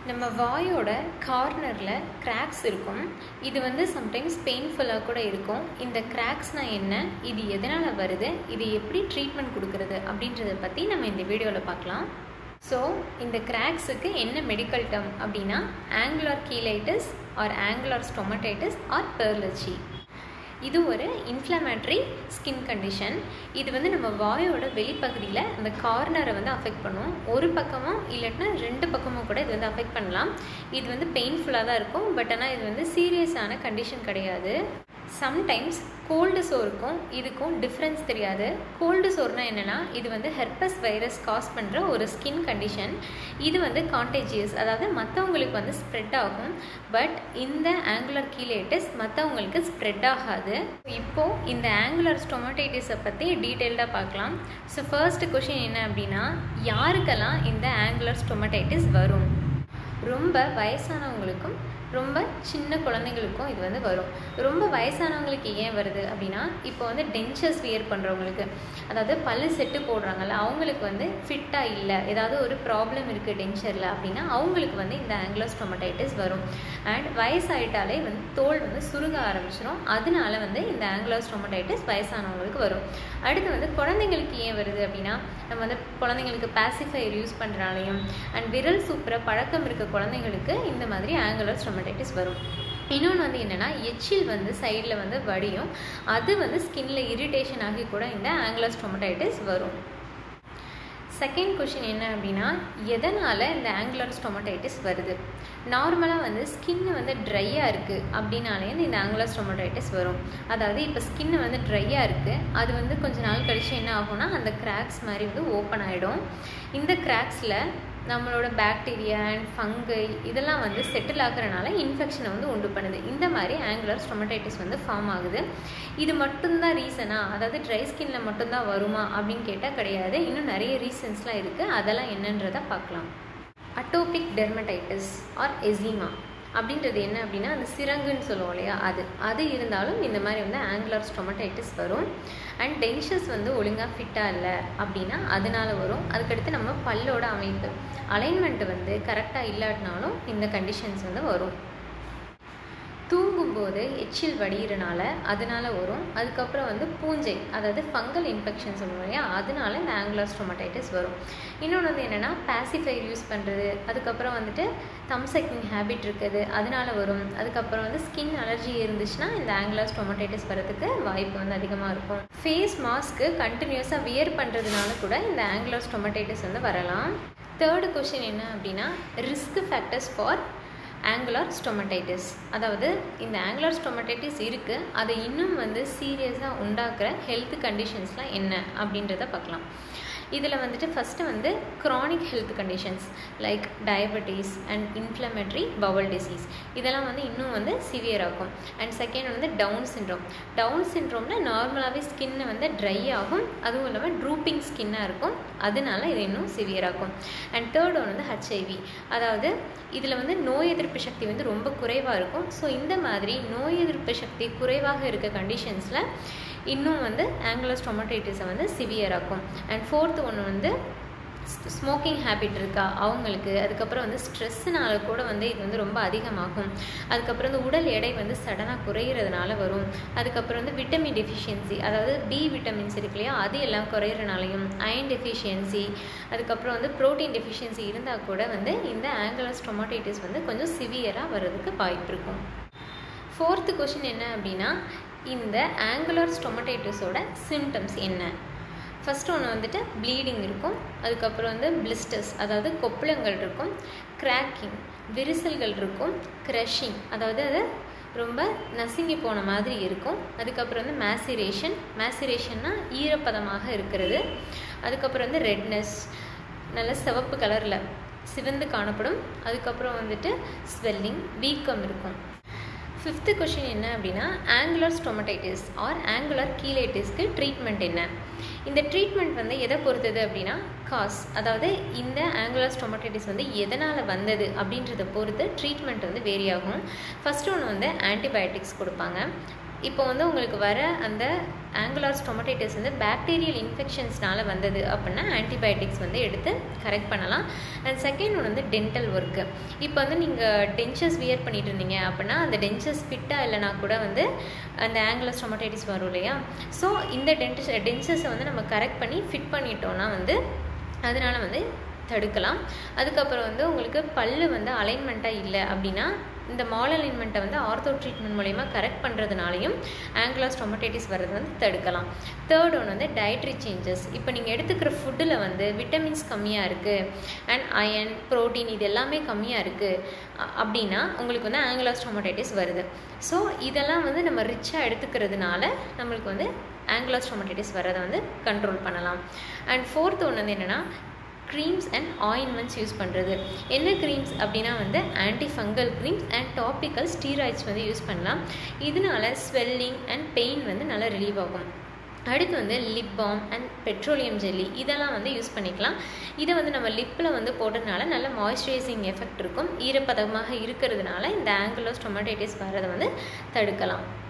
நம்ம வாயோட கார்னரில் கிராக்ஸ் இருக்கும் இது வந்து சம்டைம்ஸ் பெயின்ஃபுல்லாக கூட இருக்கும் இந்த கிராக்ஸ்னால் என்ன இது எதனால் வருது இது எப்படி ட்ரீட்மெண்ட் கொடுக்குறது அப்படின்றத பற்றி நம்ம இந்த வீடியோவில் பார்க்கலாம் ஸோ இந்த கிராக்ஸுக்கு என்ன மெடிக்கல் டேர்ம் அப்படின்னா angular cheilitis or angular stomatitis or perleche இது ஒரு இன்ஃப்ளமேட்ரி ஸ்கின் கண்டிஷன் இது வந்து நம்ம வாயோட வெளிப்பகுதியில் அந்த கார்னரை வந்து அஃபெக்ட் பண்ணும் ஒரு பக்கமும் இல்லைன்னா ரெண்டு பக்கமும் கூட இது வந்து அஃபெக்ட் பண்ணலாம் இது வந்து பெயின்ஃபுல்லாக தான் இருக்கும் பட் ஆனால் இது வந்து சீரியஸான கண்டிஷன் கிடையாது சம்டைம்ஸ் கோல்டு சோருக்கும் இதுக்கும் டிஃப்ரென்ஸ் தெரியாது கோல்டு சோர்னா என்னென்னா இது வந்து ஹெர்பஸ் வைரஸ் காஸ் பண்ணுற ஒரு ஸ்கின் கண்டிஷன் இது வந்து கான்டேஜியஸ் அதாவது மற்றவங்களுக்கு வந்து ஸ்ப்ரெட் ஆகும் பட் இந்த ஆங்குலர் கீலேட்டிஸ் மற்றவங்களுக்கு ஸ்ப்ரெட் ஆகாது இப்போது இந்த ஆங்குலர் ஸ்டொமடைட்டிஸை பற்றி டீட்டெயில்டாக பார்க்கலாம் ஸோ ஃபர்ஸ்ட் கொஷின் என்ன அப்படின்னா யாருக்கெல்லாம் இந்த ஆங்குலர் ஸ்டொமடைட்டிஸ் வரும் ரொம்ப வயசானவங்களுக்கும் ரொம்ப சின்ன குழந்தைங்களுக்கும் இது வந்து வரும் ரொம்ப வயசானவங்களுக்கு ஏன் வருது அப்படின்னா இப்போ வந்து டென்ச்சர்ஸ் வியர் பண்ணுறவங்களுக்கு அதாவது பல்லு செட்டு போடுறாங்கல்ல அவங்களுக்கு வந்து ஃபிட்டாக இல்லை ஏதாவது ஒரு ப்ராப்ளம் இருக்குது டென்ச்சரில் அப்படின்னா அவங்களுக்கு வந்து இந்த ஆங்குலோஸ்டொமடைட்டிஸ் வரும் அண்ட் வயசாயிட்டாலே வந்து தோல் வந்து சுருங்க ஆரம்பிச்சிடும் அதனால வந்து இந்த ஆங்குலோஸ்டொமடைட்டிஸ் வயசானவங்களுக்கு வரும் அடுத்து வந்து குழந்தைங்களுக்கு ஏன் வருது அப்படின்னா நம்ம வந்து குழந்தைங்களுக்கு பாசிஃபையர் யூஸ் பண்ணுறாலையும் அண்ட் விரல் சூப்புற பழக்கம் இருக்க குழந்தைங்களுக்கு இந்த மாதிரி ஆங்குலர் ஸ்டொமடைட்டிஸ் வரும் இன்னொன்று வந்து என்னென்னா எச்சில் வந்து சைடில் வந்து வடியும் அது வந்து ஸ்கின்ல இரிட்டேஷன் ஆகி கூட இந்த ஆங்குலர் ஸ்டொமடைட்டிஸ் வரும் செகண்ட் கொஷின் என்ன அப்படின்னா எதனால் இந்த ஆங்குலர் ஸ்டொமடைட்டிஸ் வருது நார்மலாக வந்து ஸ்கின் வந்து ட்ரையாக இருக்குது அப்படின்னாலே இந்த ஆங்குலர் ஸ்டொமடைட்டிஸ் வரும் அதாவது இப்போ ஸ்கின் வந்து ட்ரையாக இருக்குது அது வந்து கொஞ்ச நாள் கழிச்சு என்ன ஆகும்னா அந்த கிராக்ஸ் மாதிரி வந்து ஓப்பன் ஆகிடும் இந்த கிராக்ஸில் நம்மளோட பாக்டீரியா அண்ட் ஃபங்கை இதெல்லாம் வந்து செட்டில் ஆகிறனால இன்ஃபெக்ஷனை வந்து உண்டு பண்ணுது இந்த மாதிரி ஆங்குலர் ஸ்டொமடைட்டிஸ் வந்து ஃபார்ம் ஆகுது இது மட்டும்தான் ரீசனா அதாவது ட்ரை ஸ்கின்ல மட்டும்தான் வருமா அப்படின்னு கேட்டால் கிடையாது இன்னும் நிறைய ரீசன்ஸ்லாம் இருக்குது அதெல்லாம் என்னன்றதை பார்க்கலாம் அட்டோபிக் டெர்மடைட்டிஸ் ஆர் எசிமா அப்படின்றது என்ன அப்படின்னா அந்த சிரங்குன்னு சொல்லுவோம் இல்லையா அது அது இருந்தாலும் இந்த மாதிரி வந்து ஆங்குலர் ஸ்டொமடைட்டிஸ் வரும் அண்ட் டென்ஷஸ் வந்து ஒழுங்காக ஃபிட்டாக இல்லை அப்படின்னா அதனால வரும் அதுக்கடுத்து நம்ம பல்லோட அமைப்பு அலைன்மெண்ட் வந்து கரெக்டாக இல்லாட்டினாலும் இந்த கண்டிஷன்ஸ் வந்து வரும் தூங்கும்போது எச்சில் வடிகிறனால அதனால வரும் அதுக்கப்புறம் வந்து பூஞ்சை அதாவது ஃபங்கல் இன்ஃபெக்ஷன் சொல்லுவோம் இல்லையா அதனால இந்த ஆங்குலர் ஸ்டொமடைட்டிஸ் வரும் இன்னொன்று வந்து என்னென்னா பாசிஃபைர் யூஸ் பண்ணுறது அதுக்கப்புறம் வந்துட்டு தம் சக்கிங் ஹேபிட் இருக்குது அதனால வரும் அதுக்கப்புறம் வந்து ஸ்கின் அலர்ஜி இருந்துச்சுன்னா இந்த ஆங்குலர் ஸ்டொமடைட்டிஸ் வரதுக்கு வாய்ப்பு வந்து அதிகமாக இருக்கும் ஃபேஸ் மாஸ்க்கு கண்டினியூஸாக வியர் பண்ணுறதுனால கூட இந்த ஆங்குலர் ஸ்டொமடைட்டிஸ் வந்து வரலாம் தேர்டு கொஷின் என்ன அப்படின்னா risk factors for angular stomatitis அதாவது இந்த ஆங்குலர் ஸ்டொமடைட்டிஸ் இருக்குது அதை இன்னும் வந்து சீரியஸாக உண்டாக்குற ஹெல்த் கண்டிஷன்ஸ்லாம் என்ன அப்படின்றத பார்க்கலாம் இதில் வந்துட்டு ஃபஸ்ட்டு வந்து chronic health conditions like diabetes and inflammatory bowel disease இதெல்லாம் வந்து இன்னும் வந்து சிவியர் ஆகும் அண்ட் செகண்ட் வந்து டவுன் சின்ட்ரோம் டவுன் சின்ட்ரோமில் நார்மலாகவே ஸ்கின்னு வந்து ட்ரை ஆகும் அதுவும் இல்லாமல் ட்ரூப்பிங் ஸ்கின்னாக இருக்கும் அதனால இது இன்னும் சிவியர் ஆகும் அண்ட் தேர்ட் ஒன் வந்து ஹெச்ஐவி அதாவது இதில் வந்து நோய் எதிர்ப்பு சக்தி வந்து ரொம்ப குறைவாக இருக்கும் ஸோ இந்த மாதிரி நோய் எதிர்ப்பு சக்தி குறைவாக இருக்க கண்டிஷன்ஸில் இன்னும் வந்து ஆங்குலர் ஸ்டொமடைட்டிஸை வந்து சிவியர் ஆக்கும் அண்ட் ஃபோர்த்து ஒன்று வந்து ஸ்மோக்கிங் ஹேபிட் இருக்கா அவங்களுக்கு அதுக்கப்புறம் வந்து ஸ்ட்ரெஸ்ஸுனால கூட வந்து இது வந்து ரொம்ப அதிகமாகும் அதுக்கப்புறம் வந்து உடல் எடை வந்து சடனாக குறையிறதுனால வரும் அதுக்கப்புறம் வந்து விட்டமின் டெஃபிஷியன்சி அதாவது பி விட்டமின்ஸ் இருக்கு இல்லையா அது எல்லாம் குறையிறனாலையும் அயன் டெஃபிஷியன்சி அதுக்கப்புறம் வந்து ப்ரோட்டீன் டெஃபிஷியன்சி இருந்தால் கூட வந்து இந்த ஆங்குலர் ஸ்டொமடைட்டிஸ் வந்து கொஞ்சம் சிவியராக வர்றதுக்கு வாய்ப்பு இருக்கும் ஃபோர்த்து கொஷின் என்ன அப்படின்னா இந்த ஆங்குலர் ஸ்டொமடைட்டிஸோட சிம்டம்ஸ் என்ன ஃபஸ்ட் ஒன்று வந்துட்டு ப்ளீடிங் இருக்கும் அதுக்கப்புறம் வந்து பிளிஸ்டர்ஸ் அதாவது கொப்பளங்கள் இருக்கும் கிராக்கிங் விரிசல்கள் இருக்கும் க்ரஷிங் அதாவது அது ரொம்ப நசுங்கி போன மாதிரி இருக்கும் அதுக்கப்புறம் வந்து மேசிரேஷன் மேசிரேஷன்னா ஈரப்பதமாக இருக்கிறது அதுக்கப்புறம் வந்து ரெட்னஸ் நல்ல சிவப்பு கலரில் சிவந்து காணப்படும் அதுக்கப்புறம் வந்துட்டு ஸ்வெல்லிங் வீக்கம் இருக்கும் ஃபிஃப்த்து கொஷின் என்ன அப்படின்னா ஆங்குலர் ஸ்டொமடைட்டிஸ் ஆர் ஆங்குலர் கீலேட்டிஸ்க்கு ட்ரீட்மெண்ட் என்ன இந்த ட்ரீட்மெண்ட் வந்து எதை பொறுத்தது அப்படின்னா காஸ் அதாவது இந்த ஆங்குலர் ஸ்டொமடைட்டிஸ் வந்து எதனால் வந்தது அப்படின்றத பொறுத்து ட்ரீட்மெண்ட் வந்து வேரி ஆகும் ஃபஸ்ட் ஒன்று வந்து ஆன்டிபயோட்டிக்ஸ் கொடுப்பாங்க இப்போ வந்து உங்களுக்கு வர அந்த ஆங்குலார் ஸ்டொமடைட்டிஸ் வந்து பாக்டீரியல் இன்ஃபெக்ஷன்ஸ்னால வந்தது அப்படின்னா ஆன்டிபயோட்டிக்ஸ் வந்து எடுத்து கரெக்ட் பண்ணலாம் அண்ட் செகண்ட் ஒன் வந்து டென்டல் ஒர்க்கு இப்போ வந்து நீங்கள் டென்ச்சர்ஸ் வியர் பண்ணிட்டு இருந்தீங்க அப்படின்னா அந்த டென்ச்சர்ஸ் ஃபிட்டாக இல்லைனா கூட வந்து அந்த ஆங்குலர் ஸ்டொமடைட்டிஸ் வரும் இல்லையா ஸோ இந்த டென்டஸ் டென்ச்சர்ஸை வந்து நம்ம கரெக்ட் பண்ணி ஃபிட் பண்ணிட்டோம்னா வந்து அதனால் வந்து தடுக்கலாம் அதுக்கப்புறம் வந்து உங்களுக்கு பல்லு வந்து அலைன்மெண்ட்டாக இல்லை அப்படின்னா இந்த மால் அலைன்மெண்ட்டை வந்து ஆர்த்தோ ட்ரீட்மெண்ட் மூலயமா கரெக்ட் பண்ணுறதுனாலையும் ஆங்குலர் ஸ்டொமடைட்டிஸ் வர்றது வந்து தடுக்கலாம் தேர்ட் ஒன் வந்து டயட்ரி சேஞ்சஸ் இப்போ நீங்கள் எடுத்துக்கிற ஃபுட்டில் வந்து விட்டமின்ஸ் கம்மியாக இருக்குது அண்ட் அயன் ப்ரோட்டீன் இது எல்லாமே கம்மியாக இருக்குது அப்படின்னா உங்களுக்கு வந்து ஆங்குலர் ஸ்டொமடைட்டிஸ் வருது ஸோ இதெல்லாம் வந்து நம்ம ரிச்சாக எடுத்துக்கிறதுனால நம்மளுக்கு வந்து ஆங்குலர் ஸ்டொமடைட்டிஸ் வர்றதை வந்து கண்ட்ரோல் பண்ணலாம் அண்ட் ஃபோர்த் ஒன்று வந்து என்னென்னா க்ரீம்ஸ் அண்ட் ஆயின்மெண்ட்ஸ் யூஸ் பண்ணுறது என்ன க்ரீம்ஸ் அப்படின்னா வந்து anti fungal creams and topical steroids வந்து யூஸ் பண்ணலாம் இதனால ஸ்வெல்லிங் அண்ட் பெயின் வந்து நல்லா ரிலீவ் ஆகும் அடுத்து வந்து lip balm and petroleum jelly இதெல்லாம் வந்து யூஸ் பண்ணிக்கலாம் இதை வந்து நம்ம லிப்பில் வந்து போடுறதுனால நல்ல மாய்ஸ்சரைசிங் எஃபெக்ட் இருக்கும் ஈரப்பதமாக இருக்கிறதுனால இந்த ஆங்குலர் ஸ்டொமடைட்டிஸ் வர்றதை வந்து தடுக்கலாம்